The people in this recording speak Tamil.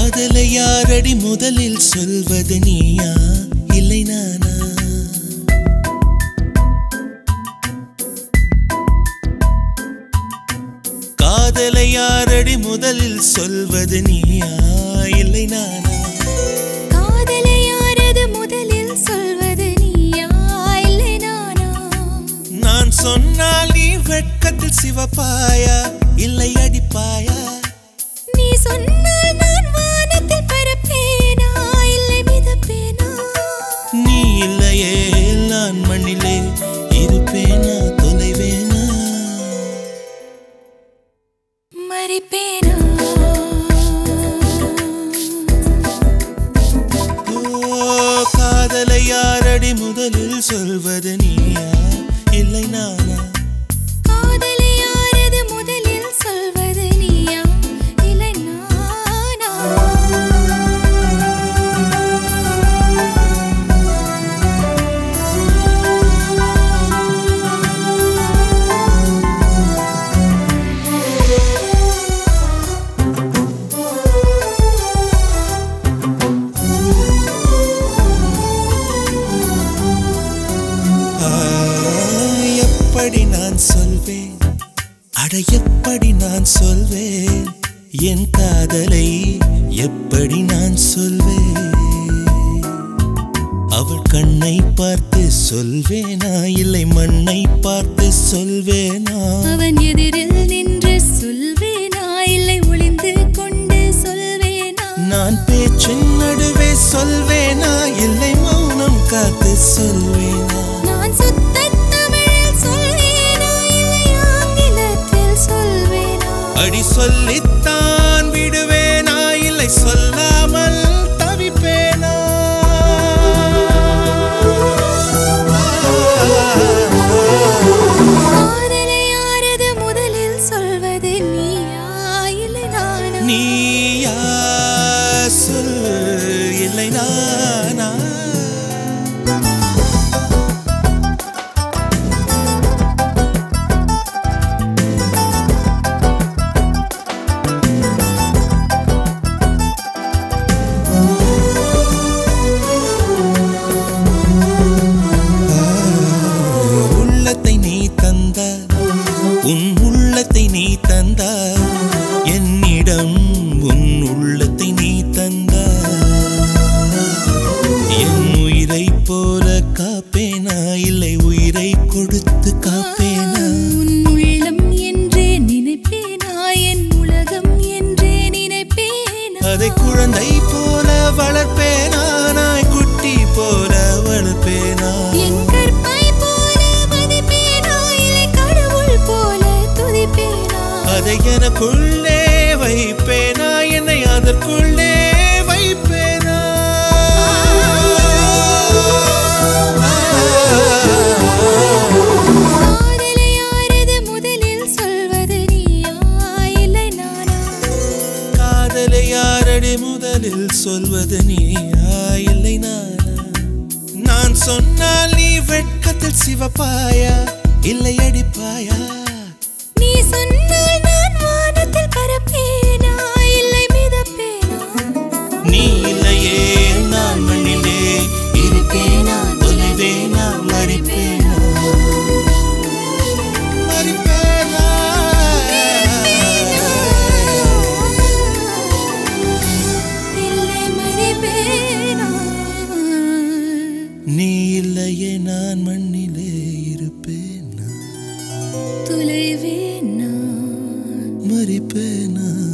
காதலை யாரடி முதலில் சொல்வது நீயா இல்லை நானா காதலை யாரடி முதலில் சொல்வது நீயா இல்லை நானா காதலை யாரது முதலில் சொல்வது நீயா இல்லை நானா நான் சொன்னால் நீ வெட்கத்தில் சிவப்பாயா இல்லை அடிப்பாயா நீ சொன்னால் நான் வானத்தில் பறப்பேனா இல்லை மிதப்பேனா நீ இல்லையே நான் மண்ணிலே இருப்பேனா தொலைவேனா மறிப்பேனா ஓ காதலை யாரடி முதலில் சொல்வது நீயா இல்லை நானா காதலை யாரது முதலில் சொல்வது நீயா இல்லை நானா ஆ, எப்படி நான் சொல்வேன் அட எப்படி நான் சொல்வேன் என் காதலை எப்படி நான் சொல்வேன் அவள் கண்ணை பார்த்து சொல்வேனா இல்லை மண்ணை பார்த்து சொல்வேனா அவன் எதிரில் நின்று சொல்வேனா இல்லை ஒளிந்து கொண்டு சொல்வேனா நான் பேச்சின் நடுவே சொல்வேனா இல்லை மௌனம் காத்து சொல்வேனா நான் சுத்த தமிழில் சொல்வேனா இல்லை ஆங்கிலத்தில் சொல்வேனா அடி சொல்லித்தான் விடுவேனா இல்லை சொல்லாமல் தவிப்பேனா காதலை யாரது முதலில் சொல்வது நீயா இல்லை நானா நீயா சொல் இல்லை நானா உள்ளத்தை நீ தந்த உன் உள்ளத்தை நீ தந்த என்னிடம் உன் உள்ளத்தை நீ தந்த என் உயிரை போல காப்பேனா இல்லை உயிரை கொடுத்து காப்பேனா உன் உள்ளம் என்றே நினைப்பேனா என் உலகம் என்றே நினைப்பேனா அதை குழந்தை போல வளர்ப்பேனா நாய் குட்டி போல வளர்ப்பேனா என் கற்பை போல மதிப்பேனா இல்லை கடவுள் போல துதிப்பேனா அதை எனக்குள்ளே வைப்பேனா என்னை அதற்குள்ளே வைப்பேனா காதலை யாரது முதலில் சொல்வது நீயா இல்லை நானா காதலை யாரடி முதலில் சொல்வது நீயா இல்லை நானா நான் சொன்னால் நீ வெட்கத்தில் சிவப்பாயா இல்லை அடிப்பாயா நீ சொன்னால் நான் வானத்தில் பறப்பேனா இல்லை மிதப்பேனா நீ இல்லையே நான் மண்ணிலே இருப்பேனா தொலைவேனா மறிப்பேனா மறிப்பேனா இல்லை மறிப்பேனா நீ இல்லையே நான் மண்ணிலே இருப்பேனா தொலைவேனா மறிப்பேனா